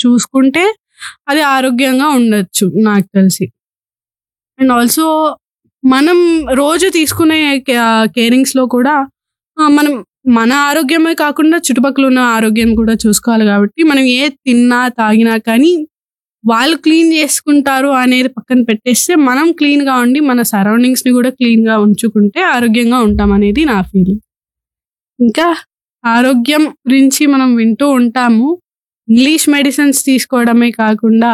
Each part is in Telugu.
చూసుకుంటే అది ఆరోగ్యంగా ఉండొచ్చు నాకు తెలిసి అండ్ ఆల్సో మనం రోజు తీసుకునే కేరింగ్స్లో కూడా ఆ, మనం మన ఆరోగ్యమే కాకుండా చుట్టుపక్కల ఉన్న ఆరోగ్యం కూడా చూసుకోవాలి కాబట్టి మనం ఏ తిన్నా తాగినా కానీ వాళ్ళు క్లీన్ చేసుకుంటారు అనేది పక్కన పెట్టేస్తే మనం క్లీన్గా ఉండి మన సరౌండింగ్స్ని కూడా క్లీన్గా ఉంచుకుంటే ఆరోగ్యంగా ఉంటాం అనేది నా ఫీలింగ్ ఇంకా ఆరోగ్యం గురించి మనం వింటూ ఉంటాము ఇంగ్లీష్ మెడిసిన్స్ తీసుకోవడమే కాకుండా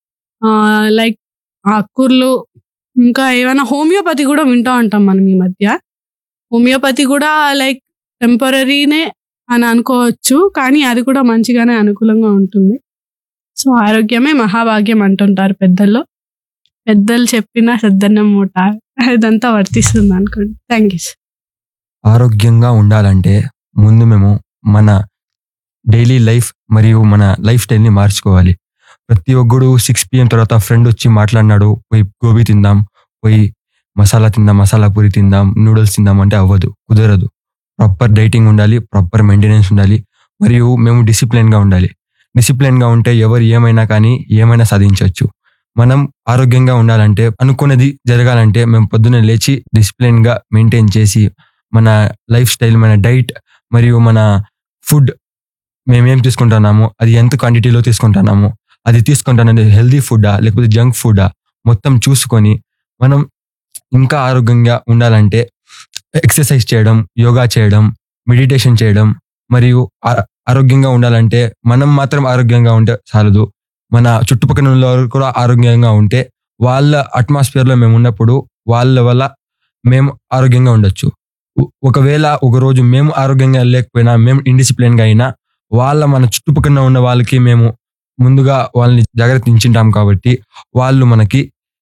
లైక్ ఆకుకూరలు ఇంకా ఏమైనా హోమియోపతి కూడా వింటూ ఉంటాం మనం ఈ మధ్య హోమియోపతి కూడా లైక్ టెంపరీనే అని అనుకోవచ్చు కానీ అది కూడా మంచిగానే అనుకూలంగా ఉంటుంది సో ఆరోగ్యమే మహాభాగ్యం అంటుంటారు పెద్దల్లో పెద్దలు చెప్పిన సద్దన్నం మూట ఇదంతా వర్తిస్తుంది అనుకోండి థ్యాంక్ యూ ఆరోగ్యంగా ఉండాలంటే ముందు మేము మన డైలీ లైఫ్ మరియు మన లైఫ్ స్టైల్ని మార్చుకోవాలి ప్రతి ఒక్కడు సిక్స్ పిఎం తర్వాత ఫ్రెండ్ వచ్చి మాట్లాడినాడు పోయి గోబీ తిందాం పోయి మసాలా తిందాం మసాలా పూరి తిందాం నూడిల్స్ తిందాం అంటే అవ్వదు కుదరదు ప్రాపర్ డైటింగ్ ఉండాలి ప్రాపర్ మెయింటెనెన్స్ ఉండాలి మరియు మేము డిసిప్లిన్గా ఉండాలి డిసిప్లిన్గా ఉంటే ఎవరు ఏమైనా కానీ ఏమైనా సాధించవచ్చు మనం ఆరోగ్యంగా ఉండాలంటే అనుకున్నది జరగాలంటే మేము పొద్దున్నే లేచి డిసిప్లిన్గా మెయింటైన్ చేసి మన లైఫ్ స్టైల్ మన డైట్ మరియు మన ఫుడ్ మేమేం తీసుకుంటున్నాము అది ఎంత క్వాంటిటీలో తీసుకుంటున్నాము అది తీసుకుంటానది హెల్దీ ఫుడ్డా లేకపోతే జంక్ ఫుడ్డా మొత్తం చూసుకొని మనం ఇంకా ఆరోగ్యంగా ఉండాలంటే ఎక్సర్సైజ్ చేయడం యోగా చేయడం మెడిటేషన్ చేయడం మరియు ఆ- ఆరోగ్యంగా ఉండాలంటే మనం మాత్రం ఆరోగ్యంగా ఉంటే చాలదు మన చుట్టుపక్కల ఉన్న వాళ్ళు కూడా ఆరోగ్యంగా ఉంటే వాళ్ళ అట్మాస్ఫియర్లో మేము ఉన్నప్పుడు వాళ్ళ వల్ల మేము ఆరోగ్యంగా ఉండొచ్చు ఒ- ఒకవేళ ఒక రోజు మేము ఆరోగ్యంగా లేకపోయినా మేము ఇండిసిప్లిన్గా అయినా వాళ్ళ మన చుట్టుపక్కల ఉన్న వాళ్ళకి మేము ముందుగా వాళ్ళని జాగ్రత్త ఇచ్చింటాం కాబట్టి వాళ్ళు మనకి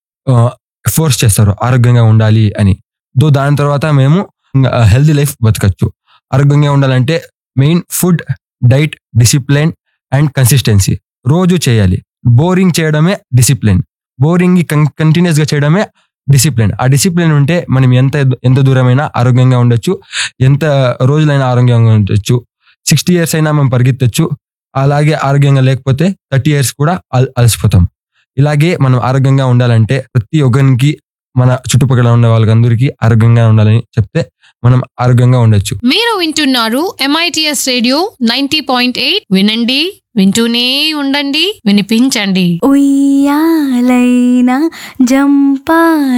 ఫోర్స్ చేస్తారు ఆరోగ్యంగా ఉండాలి అని దో దాని తర్వాత మేము హెల్దీ లైఫ్ బతకచ్చు ఆరోగ్యంగా ఉండాలంటే main food diet discipline and consistency రోజు చేయాలి బోరింగ్ చేయడమే డిసిప్లిన్ బోరింగ్ కంటిన్యూస్ గా చేయడమే డిసిప్లిన్ ఆ డిసిప్లిన్ ఉంటే మనం ఎంత ఎంత దూరమైనా ఆరోగ్యంగా ఉండొచ్చు ఎంత రోజులైనా ఆరోగ్యంగా ఉండొచ్చు సిక్స్టీ ఇయర్స్ అయినా మనం పరిగెత్తచ్చు అలాగే ఆరోగ్యంగా లేకపోతే థర్టీ ఇయర్స్ కూడా అల- అలసిపోతాం ఇలాగే మనం ఆరోగ్యంగా ఉండాలంటే ప్రతి ఒక్కరికి మన చుట్టుపక్కల ఉన్న వాళ్ళకందరికీ ఆరోగ్యంగా ఉండాలని చెప్తే మనం ఆరోగ్యంగా ఉండొచ్చు మీరు వింటున్నారు MITS radio ninety point eight వినండి వింటూనే ఉండండి వినిపించండి ఉయ్యాలైనా జంపా